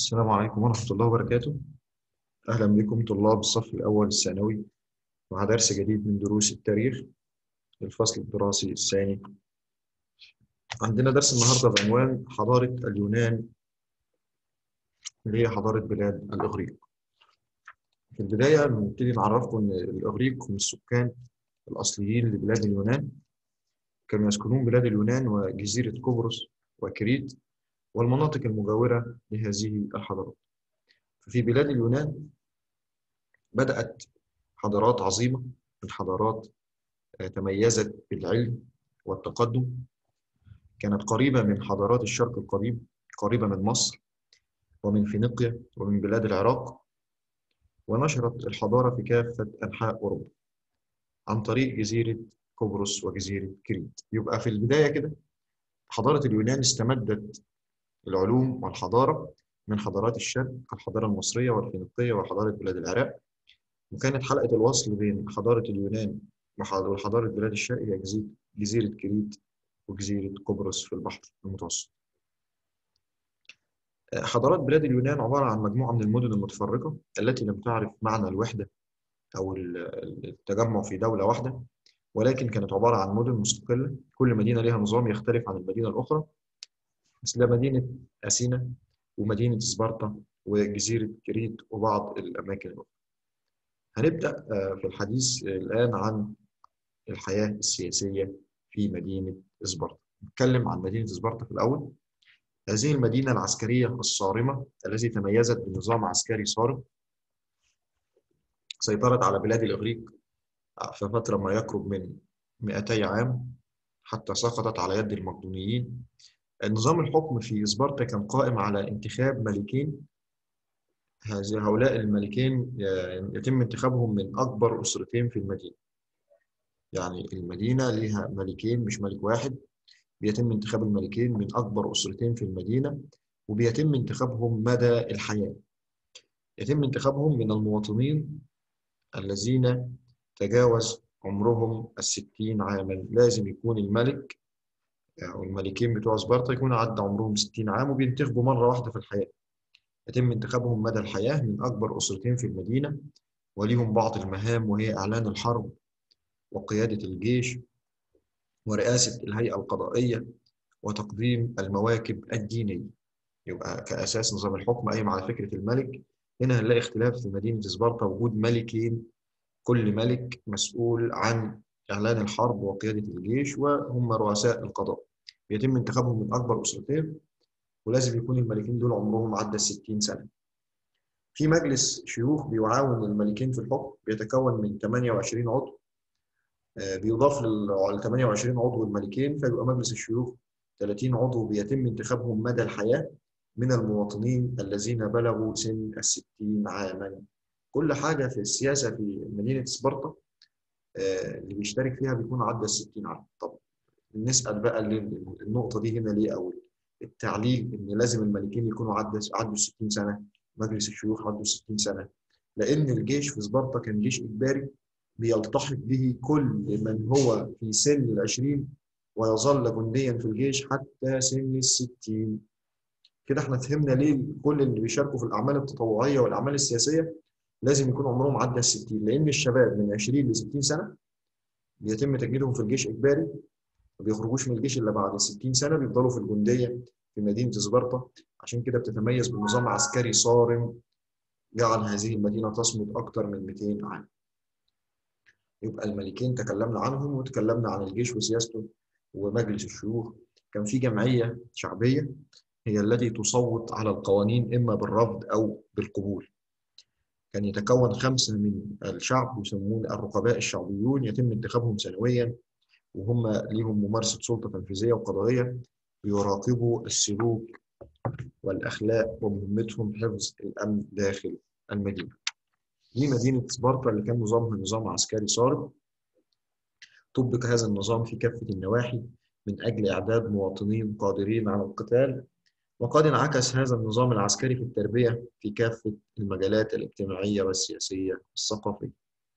السلام عليكم ورحمة الله وبركاته أهلا بكم طلاب الصف الأول الثانوي مع درس جديد من دروس التاريخ للفصل الدراسي الثاني عندنا درس النهاردة بعنوان حضارة اليونان اللي هي حضارة بلاد الإغريق في البداية نبتدي نعرفكم إن الإغريق هم السكان الأصليين لبلاد اليونان كانوا يسكنون بلاد اليونان وجزيرة قبرص وكريت والمناطق المجاورة لهذه الحضارات ففي بلاد اليونان بدأت حضارات عظيمة من حضارات تميزت بالعلم والتقدم كانت قريبة من حضارات الشرق القريب قريبة من مصر ومن فينيقيا ومن بلاد العراق ونشرت الحضارة في كافة أنحاء أوروبا عن طريق جزيرة قبرص وجزيرة كريت يبقى في البداية كده حضارة اليونان استمدت العلوم والحضارة من حضارات الشرق الحضارة المصرية والفينيقية وحضارة بلاد العراق وكانت حلقة الوصل بين حضارة اليونان وحضارة بلاد الشرق هي جزيرة جزيرة كريت وجزيرة قبرص في البحر المتوسط. حضارات بلاد اليونان عبارة عن مجموعة من المدن المتفرقة التي لم تعرف معنى الوحدة أو التجمع في دولة واحدة ولكن كانت عبارة عن مدن مستقلة كل مدينة لها نظام يختلف عن المدينة الأخرى مثل مدينة أثينا ومدينة سبارتا وجزيرة كريت وبعض الأماكن الأخرى. هنبدأ في الحديث الآن عن الحياة السياسية في مدينة سبارتا. نتكلم عن مدينة سبارتا في الأول. هذه المدينة العسكرية الصارمة التي تميزت بنظام عسكري صارم سيطرت على بلاد الإغريق في فترة ما يقرب من 200 عام حتى سقطت على يد المقدونيين نظام الحكم في سبارتا كان قائم على انتخاب ملكين هؤلاء الملكين يتم انتخابهم من أكبر أسرتين في المدينة يعني المدينة لها ملكين مش ملك واحد بيتم انتخاب الملكين من أكبر أسرتين في المدينة وبيتم انتخابهم مدى الحياة يتم انتخابهم من المواطنين الذين تجاوز عمرهم الستين عاما لازم يكون الملك أو الملكين بتوع سبارتا يكون عدى عمرهم 60 عام وبينتخبوا مرة واحدة في الحياة. يتم انتخابهم مدى الحياة من أكبر أسرتين في المدينة وليهم بعض المهام وهي إعلان الحرب وقيادة الجيش ورئاسة الهيئة القضائية وتقديم المواكب الدينية. يبقى كأساس نظام الحكم قايم على فكرة الملك. هنا هنلاقي اختلاف في مدينة سبارتا وجود ملكين كل ملك مسؤول عن إعلان الحرب وقيادة الجيش وهم رؤساء القضاء بيتم انتخابهم من أكبر أسرتين ولازم يكون الملكين دول عمرهم عدى الستين سنة في مجلس شيوخ بيعاون الملكين في الحكم بيتكون من 28 عضو بيضاف لل 28 عضو الملكين فيبقى مجلس الشيوخ 30 عضو بيتم انتخابهم مدى الحياة من المواطنين الذين بلغوا سن الستين عاما كل حاجة في السياسة في مدينة سبارتا اللي بيشترك فيها بيكون عدى ال 60 عام طب نسال بقى النقطه دي هنا ليه او التعليل ان لازم الملكين يكونوا عدى عدوا 60 سنه مجلس الشيوخ عدوا 60 سنه لان الجيش في سبارتا كان جيش اجباري بيلتحق به كل من هو في سن العشرين ويظل جنديا في الجيش حتى سن الستين كده احنا فهمنا ليه كل اللي بيشاركوا في الاعمال التطوعيه والاعمال السياسيه لازم يكون عمرهم عدى ال 60 لان الشباب من 20 ل 60 سنه بيتم تجنيدهم في الجيش اجباري ما بيخرجوش من الجيش الا بعد ال 60 سنه بيفضلوا في الجنديه في مدينه سبارتا عشان كده بتتميز بنظام عسكري صارم جعل هذه المدينه تصمد اكثر من 200 عام. يبقى الملكين تكلمنا عنهم وتكلمنا عن الجيش وسياسته ومجلس الشيوخ كان في جمعيه شعبيه هي التي تصوت على القوانين اما بالرفض او بالقبول. كان يتكون خمسة من الشعب يسمون الرقباء الشعبيون يتم انتخابهم سنويا وهم ليهم ممارسة سلطة تنفيذية وقضائية بيراقبوا السلوك والأخلاق ومهمتهم حفظ الأمن داخل المدينة. دي مدينة سبارتا اللي كان نظامها نظام عسكري صارم. طبق هذا النظام في كافة النواحي من أجل إعداد مواطنين قادرين على القتال وقد انعكس هذا النظام العسكري في التربية في كافة المجالات الاجتماعية والسياسية والثقافية.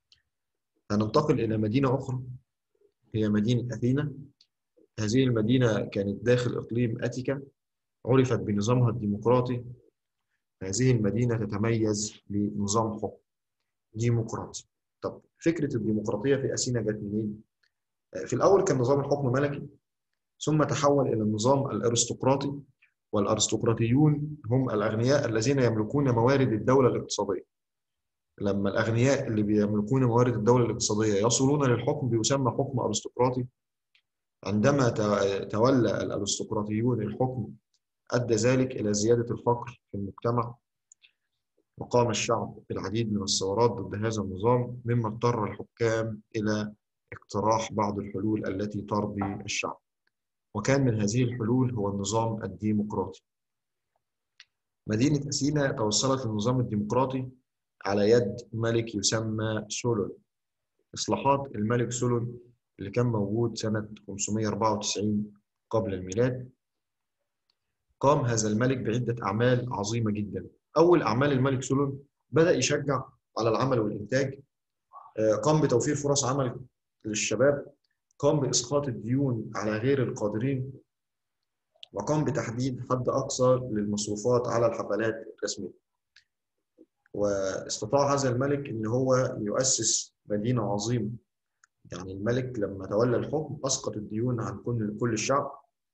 هننتقل إلى مدينة أخرى هي مدينة أثينا. هذه المدينة كانت داخل إقليم أتيكا عرفت بنظامها الديمقراطي هذه المدينة تتميز بنظام حكم ديمقراطي طب فكرة الديمقراطية في أثينا جت منين؟ في الأول كان نظام الحكم ملكي ثم تحول إلى النظام الأرستقراطي والأرستقراطيون هم الأغنياء الذين يملكون موارد الدولة الاقتصادية لما الأغنياء اللي بيملكون موارد الدولة الاقتصادية يصلون للحكم بيسمى حكم أرستقراطي عندما تولى الأرستقراطيون الحكم أدى ذلك إلى زيادة الفقر في المجتمع وقام الشعب بالعديد من الثورات ضد هذا النظام مما اضطر الحكام إلى اقتراح بعض الحلول التي ترضي الشعب وكان من هذه الحلول هو النظام الديمقراطي مدينة أثينا توصلت للنظام الديمقراطي على يد ملك يسمى سولون إصلاحات الملك سولون اللي كان موجود سنة 594 قبل الميلاد قام هذا الملك بعدة أعمال عظيمة جدا أول أعمال الملك سولون بدأ يشجع على العمل والإنتاج قام بتوفير فرص عمل للشباب قام بإسقاط الديون على غير القادرين وقام بتحديد حد أقصى للمصروفات على الحفلات الرسمية واستطاع هذا الملك أن هو يؤسس مدينة عظيمة يعني الملك لما تولى الحكم أسقط الديون عن كل كل الشعب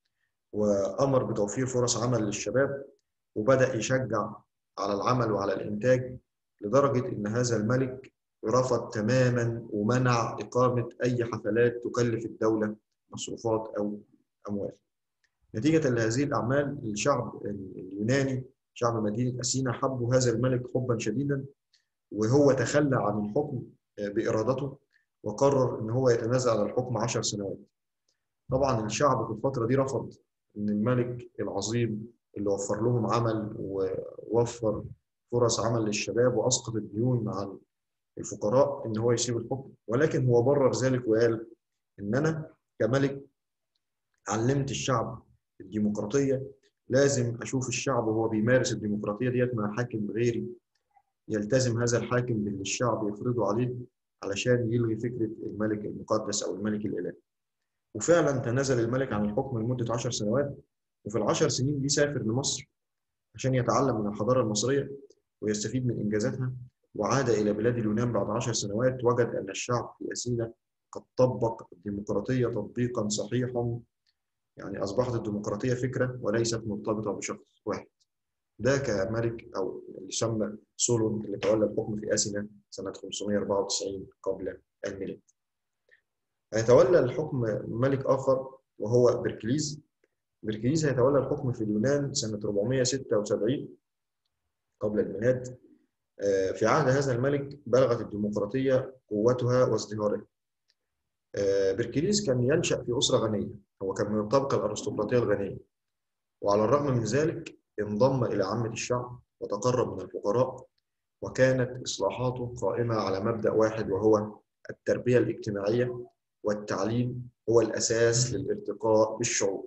وأمر بتوفير فرص عمل للشباب وبدأ يشجع على العمل وعلى الإنتاج لدرجة أن هذا الملك رفض تماما ومنع إقامة أي حفلات تكلف الدولة مصروفات أو أموال نتيجة لهذه الأعمال الشعب اليوناني شعب مدينة أثينا حبوا هذا الملك حبا شديدا وهو تخلى عن الحكم بإرادته وقرر أن هو يتنازل عن الحكم عشر سنوات طبعا الشعب في الفترة دي رفض أن الملك العظيم اللي وفر لهم عمل ووفر فرص عمل للشباب وأسقط الديون عن الفقراء ان هو يسيب الحكم ولكن هو برر ذلك وقال ان انا كملك علمت الشعب الديمقراطيه لازم اشوف الشعب وهو بيمارس الديمقراطيه ديت مع حاكم غيري يلتزم هذا الحاكم باللي الشعب يفرضه عليه علشان يلغي فكره الملك المقدس او الملك الالهي. وفعلا تنازل الملك عن الحكم لمده 10 سنوات وفي العشر سنين دي سافر لمصر عشان يتعلم من الحضاره المصريه ويستفيد من انجازاتها وعاد إلى بلاد اليونان بعد عشر سنوات وجد أن الشعب في أثينا قد طبق الديمقراطية تطبيقا صحيحا يعني أصبحت الديمقراطية فكرة وليست مرتبطة بشخص واحد ده كملك أو اللي يسمى سولون اللي تولى الحكم في أثينا سنة 594 قبل الميلاد هيتولى الحكم ملك آخر وهو بركليز بركليز هيتولى الحكم في اليونان سنة 476 قبل الميلاد في عهد هذا الملك بلغت الديمقراطية قوتها وازدهارها. بركليز كان ينشأ في أسرة غنية، هو كان من الطبقة الأرستقراطية الغنية. وعلى الرغم من ذلك انضم إلى عامة الشعب وتقرب من الفقراء وكانت إصلاحاته قائمة على مبدأ واحد وهو التربية الاجتماعية والتعليم هو الأساس للارتقاء بالشعوب.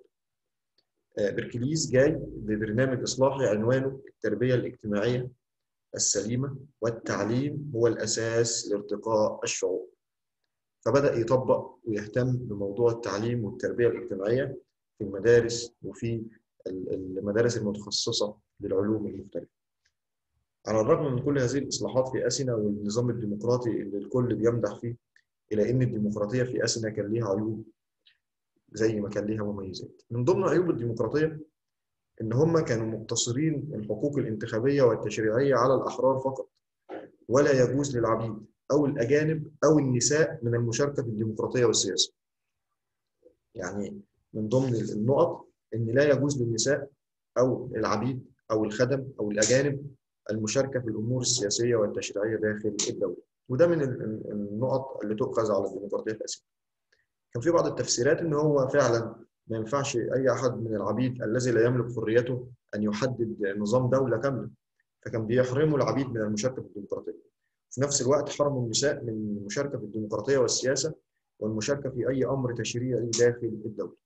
بركليز جاي ببرنامج إصلاحي عنوانه التربية الاجتماعية السليمة والتعليم هو الأساس لارتقاء الشعوب فبدأ يطبق ويهتم بموضوع التعليم والتربية الاجتماعية في المدارس وفي المدارس المتخصصة للعلوم المختلفة على الرغم من كل هذه الإصلاحات في أثينا والنظام الديمقراطي اللي الكل بيمدح فيه إلى أن الديمقراطية في أثينا كان ليها عيوب زي ما كان ليها مميزات من ضمن عيوب الديمقراطية ان هم كانوا مقتصرين الحقوق الانتخابيه والتشريعيه على الاحرار فقط ولا يجوز للعبيد او الاجانب او النساء من المشاركه في الديمقراطيه والسياسه. يعني من ضمن النقط ان لا يجوز للنساء او العبيد او الخدم او الاجانب المشاركه في الامور السياسيه والتشريعيه داخل الدوله. وده من النقط اللي تؤخذ على الديمقراطيه في اسيا. كان في بعض التفسيرات ان هو فعلا ما ينفعش اي احد من العبيد الذي لا يملك حريته ان يحدد نظام دوله كامله فكان بيحرموا العبيد من المشاركه في الديمقراطيه في نفس الوقت حرموا النساء من المشاركه في الديمقراطيه والسياسه والمشاركه في اي امر تشريعي داخل الدوله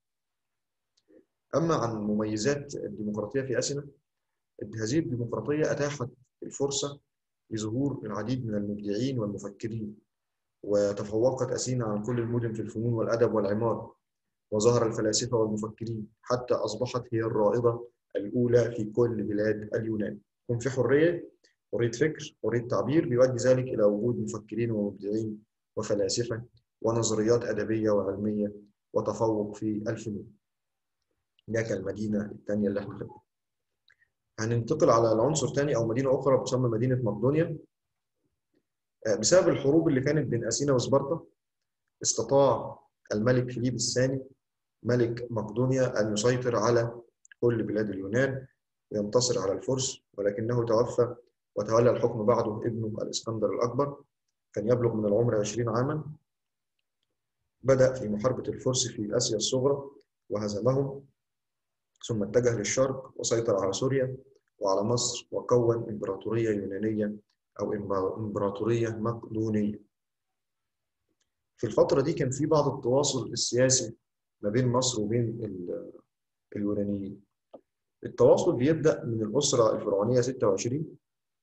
اما عن مميزات الديمقراطيه في اثينا هذه الديمقراطيه اتاحت الفرصه لظهور العديد من المبدعين والمفكرين وتفوقت اثينا عن كل المدن في الفنون والادب والعماره وظهر الفلاسفة والمفكرين حتى أصبحت هي الرائدة الأولى في كل بلاد اليونان يكون في حرية حرية فكر حرية تعبير بيؤدي ذلك إلى وجود مفكرين ومبدعين وفلاسفة ونظريات أدبية وعلمية وتفوق في الفنون ده كالمدينة الثانية اللي احنا خدناها هننتقل على العنصر ثاني أو مدينة أخرى تسمى مدينة مقدونيا بسبب الحروب اللي كانت بين أثينا وسبارتا استطاع الملك فيليب الثاني ملك مقدونيا أن يسيطر على كل بلاد اليونان وينتصر على الفرس ولكنه توفى وتولى الحكم بعده ابنه الإسكندر الأكبر كان يبلغ من العمر 20 عاما بدأ في محاربة الفرس في آسيا الصغرى وهزمهم ثم اتجه للشرق وسيطر على سوريا وعلى مصر وكون إمبراطورية يونانية أو إمبراطورية مقدونية في الفترة دي كان في بعض التواصل السياسي ما بين مصر وبين اليونانيين التواصل بيبدأ من الأسرة الفرعونية 26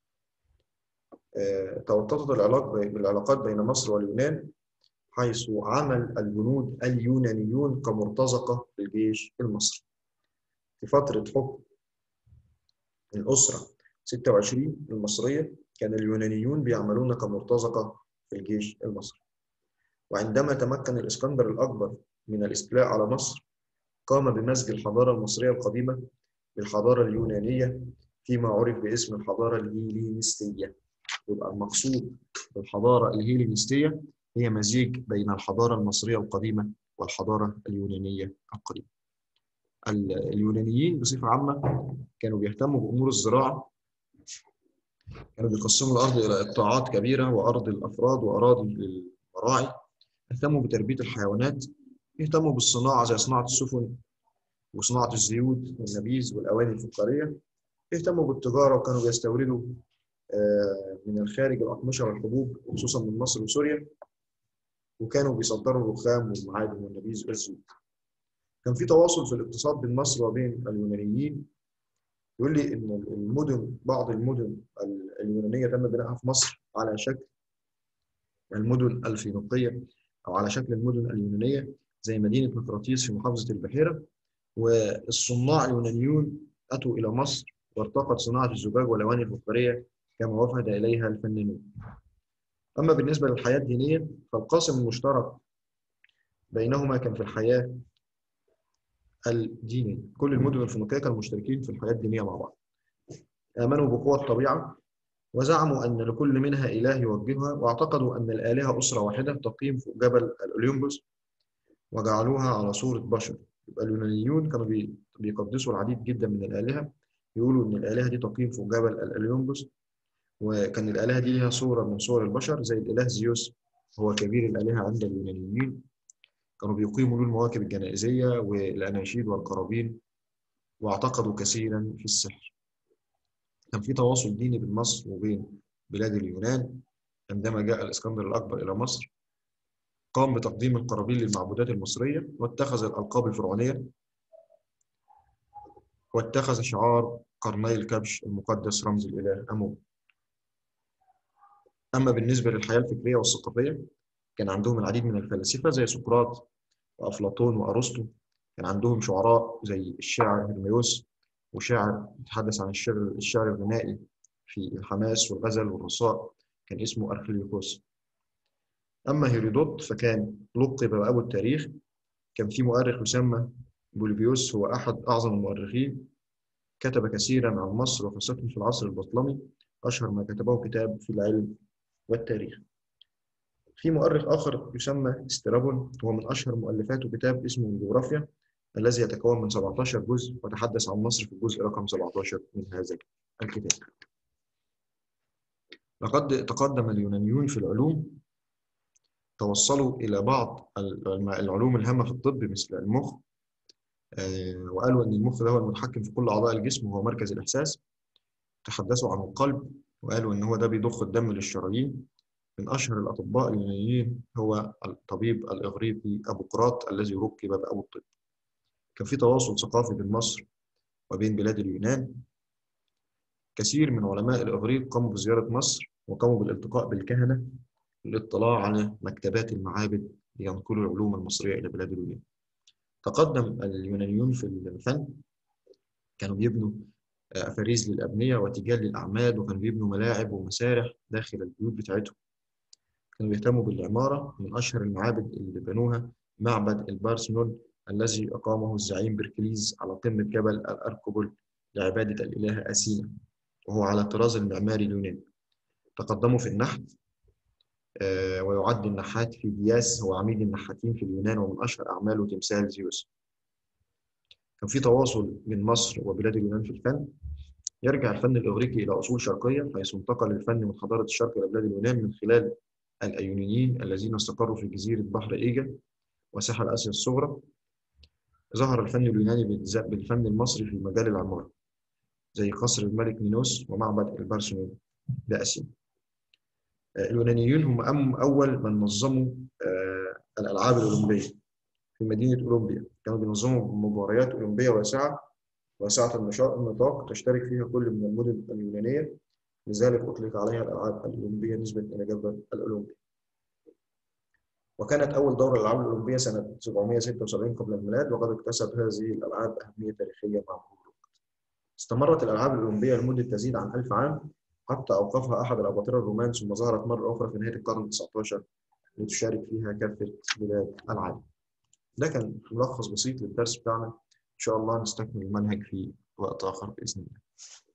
توطدت العلاقات بين مصر واليونان حيث عمل الجنود اليونانيون كمرتزقة للجيش المصري في فترة حكم الأسرة 26 المصرية كان اليونانيون بيعملون كمرتزقة في الجيش المصري وعندما تمكن الإسكندر الأكبر من الاستيلاء على مصر قام بمزج الحضارة المصرية القديمة بالحضارة اليونانية فيما عرف باسم الحضارة الهيلينستية يبقى المقصود بالحضارة الهيلينستية هي مزيج بين الحضارة المصرية القديمة والحضارة اليونانية القديمة اليونانيين بصفة عامة كانوا بيهتموا بأمور الزراعة كانوا بيقسموا الأرض إلى إقطاعات كبيرة وأرض الأفراد وأراضي للمراعي اهتموا بتربية الحيوانات اهتموا بالصناعة زي صناعة السفن وصناعة الزيوت والنبيذ والأواني الفخارية اهتموا بالتجارة وكانوا بيستوردوا من الخارج الأقمشة والحبوب خصوصا من مصر وسوريا وكانوا بيصدروا الرخام والمعادن والنبيذ والزيوت كان في تواصل في الاقتصاد بين مصر وبين اليونانيين يقول لي ان المدن بعض المدن اليونانيه تم بنائها في مصر على شكل المدن الفينيقيه او على شكل المدن اليونانيه زي مدينه مقراطيس في محافظه البحيره والصناع اليونانيون اتوا الى مصر وارتقت صناعه الزجاج والاواني الفخاريه كما وفد اليها الفنانون. اما بالنسبه للحياه الدينيه فالقاسم المشترك بينهما كان في الحياه الدينية كل المدن الفينيقية كانوا مشتركين في الحياة الدينية مع بعض آمنوا بقوى الطبيعة وزعموا أن لكل منها إله يوجهها واعتقدوا أن الآلهة أسرة واحدة تقيم فوق جبل الأوليمبوس وجعلوها على صورة بشر يبقى اليونانيون كانوا بيقدسوا العديد جدا من الآلهة يقولوا أن الآلهة دي تقيم فوق جبل الأوليمبوس وكان الآلهة دي لها صورة من صور البشر زي الإله زيوس هو كبير الآلهة عند اليونانيين كانوا بيقيموا له المواكب الجنائزية والأناشيد والقرابين واعتقدوا كثيرا في السحر كان في تواصل ديني بين مصر وبين بلاد اليونان عندما جاء الإسكندر الأكبر إلى مصر قام بتقديم القرابين للمعبودات المصرية واتخذ الألقاب الفرعونية واتخذ شعار قرني الكبش المقدس رمز الإله أمون أما بالنسبة للحياة الفكرية والثقافية كان عندهم العديد من الفلاسفة زي سقراط وأفلاطون وأرسطو كان عندهم شعراء زي الشاعر هرميوس وشاعر يتحدث عن الشعر الشعر الغنائي في الحماس والغزل والرصاء كان اسمه أرخليوكوس أما هيرودوت فكان لقب بأبو التاريخ كان في مؤرخ يسمى بوليبيوس هو أحد أعظم المؤرخين كتب كثيرا عن مصر وخاصة في العصر البطلمي أشهر ما كتبه كتاب في العلم والتاريخ في مؤرخ آخر يسمى استرابون هو من أشهر مؤلفاته كتاب اسمه الجغرافيا الذي يتكون من 17 جزء وتحدث عن مصر في الجزء رقم 17 من هذا الكتاب. لقد تقدم اليونانيون في العلوم توصلوا إلى بعض العلوم الهامة في الطب مثل المخ وقالوا أن المخ ده هو المتحكم في كل أعضاء الجسم وهو مركز الإحساس تحدثوا عن القلب وقالوا أن هو ده بيضخ الدم للشرايين من أشهر الأطباء اليونانيين هو الطبيب الإغريقي أبو قراط الذي ركب بأبو الطب كان في تواصل ثقافي بين مصر وبين بلاد اليونان كثير من علماء الإغريق قاموا بزيارة مصر وقاموا بالالتقاء بالكهنة للاطلاع على مكتبات المعابد لينقلوا العلوم المصرية إلى بلاد اليونان تقدم اليونانيون في الفن كانوا بيبنوا أفاريز للأبنية وتيجان للأعماد وكانوا بيبنوا ملاعب ومسارح داخل البيوت بتاعتهم كانوا بيهتموا بالعمارة من أشهر المعابد اللي بنوها معبد البارسنون الذي أقامه الزعيم بركليز على قمة جبل الأركوبول لعبادة الإله أثينا وهو على الطراز المعماري اليوناني تقدموا في النحت ويعد النحات في دياس هو عميد النحاتين في اليونان ومن أشهر أعماله تمثال زيوس كان في تواصل بين مصر وبلاد اليونان في الفن يرجع الفن الإغريقي إلى أصول شرقية حيث انتقل الفن من حضارة الشرق إلى بلاد اليونان من خلال الأيونيين الذين استقروا في جزيرة بحر إيجا وساحل آسيا الصغرى ظهر الفن اليوناني بالفن المصري في مجال العمارة زي قصر الملك مينوس ومعبد البارسنون بأسين اليونانيون هم أم أول من نظموا الألعاب الأولمبية في مدينة أولمبيا كانوا بينظموا مباريات أولمبية واسعة واسعة النطاق تشترك فيها كل من المدن اليونانية لذلك أطلق عليها الألعاب الأولمبية نسبة إلى جبل الأولمبي وكانت أول دورة الألعاب الأولمبية سنة 776 قبل الميلاد وقد اكتسب هذه الألعاب أهمية تاريخية مع مرور الوقت. استمرت الألعاب الأولمبية لمدة تزيد عن ألف عام حتى أوقفها أحد الأباطرة الرومان ثم ظهرت مرة أخرى في نهاية القرن ال 19 لتشارك فيها كافة بلاد العالم. ده كان ملخص بسيط للدرس بتاعنا إن شاء الله نستكمل المنهج في وقت آخر بإذن الله.